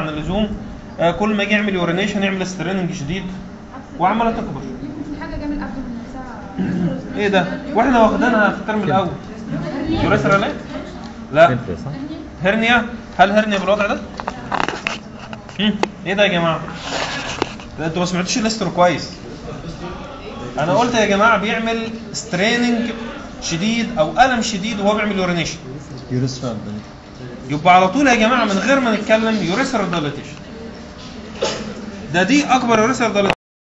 عن اللزوم آه، كل ما يجي يعمل يورينيشن يعمل ستريننج شديد وعماله تكبر يمكن في حاجه جنب الابدومين نفسها ايه ده واحنا واخدينها في الترم الاول يوريثرا ليه لا فين صح؟ هرنيا هل هرنيا بالوضع ده هم، ايه ده يا جماعه ده انتوا ما سمعتوش الاسترو كويس انا قلت يا جماعه بيعمل ستريننج شديد او الم شديد وهو بيعمل يورينيشن يوريثرال يبقى على طول يا جماعه من غير ما نتكلم يوريثرال دايليتيشن ده دي اكبر يوريثرال